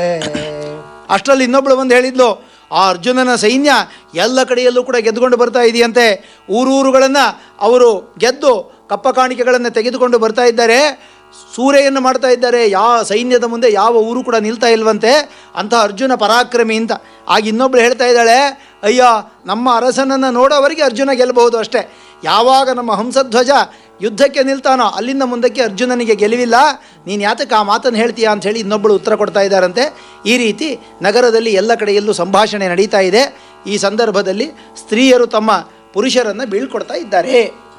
ಅಷ್ಟರಲ್ಲಿ ಇನ್ನೊಬ್ಳು ಬಂದು ಹೇಳಿದ್ಲು ಆ ಅರ್ಜುನನ ಸೈನ್ಯ ಎಲ್ಲ ಕಡೆಯಲ್ಲೂ ಕೂಡ ಗೆದ್ದುಕೊಂಡು ಬರ್ತಾ ಇದೆಯಂತೆ ಊರೂರುಗಳನ್ನು ಅವರು ಗೆದ್ದು ಕಪ್ಪ ಕಾಣಿಕೆಗಳನ್ನು ತೆಗೆದುಕೊಂಡು ಬರ್ತಾ ಇದ್ದಾರೆ ಸೂರೆಯನ್ನು ಮಾಡ್ತಾ ಇದ್ದಾರೆ ಯಾವ ಸೈನ್ಯದ ಮುಂದೆ ಯಾವ ಊರು ಕೂಡ ನಿಲ್ತಾ ಇಲ್ವಂತೆ ಅಂಥ ಅರ್ಜುನ ಪರಾಕ್ರಮಿ ಅಂತ ಆಗ ಇನ್ನೊಬ್ಳು ಹೇಳ್ತಾ ಇದ್ದಾಳೆ ಅಯ್ಯ ನಮ್ಮ ಅರಸನನ್ನು ನೋಡೋವರೆಗೆ ಅರ್ಜುನ ಗೆಲ್ಲಬಹುದು ಅಷ್ಟೇ ಯಾವಾಗ ನಮ್ಮ ಹಂಸಧ್ವಜ ಯುದ್ಧಕ್ಕೆ ನಿಲ್ತಾನೋ ಅಲ್ಲಿಂದ ಮುಂದಕ್ಕೆ ಅರ್ಜುನನಿಗೆ ಗೆಲುವಿಲ್ಲ ನೀನು ಯಾತಕ್ಕೆ ಆ ಮಾತನ್ನು ಹೇಳ್ತೀಯಾ ಅಂಥೇಳಿ ಇನ್ನೊಬ್ಬಳು ಉತ್ತರ ಕೊಡ್ತಾ ಇದ್ದಾರಂತೆ ಈ ರೀತಿ ನಗರದಲ್ಲಿ ಎಲ್ಲ ಕಡೆಯಲ್ಲೂ ಸಂಭಾಷಣೆ ನಡೀತಾ ಇದೆ ಈ ಸಂದರ್ಭದಲ್ಲಿ ಸ್ತ್ರೀಯರು ತಮ್ಮ ಪುರುಷರನ್ನು ಬೀಳ್ಕೊಡ್ತಾ ಇದ್ದಾರೆ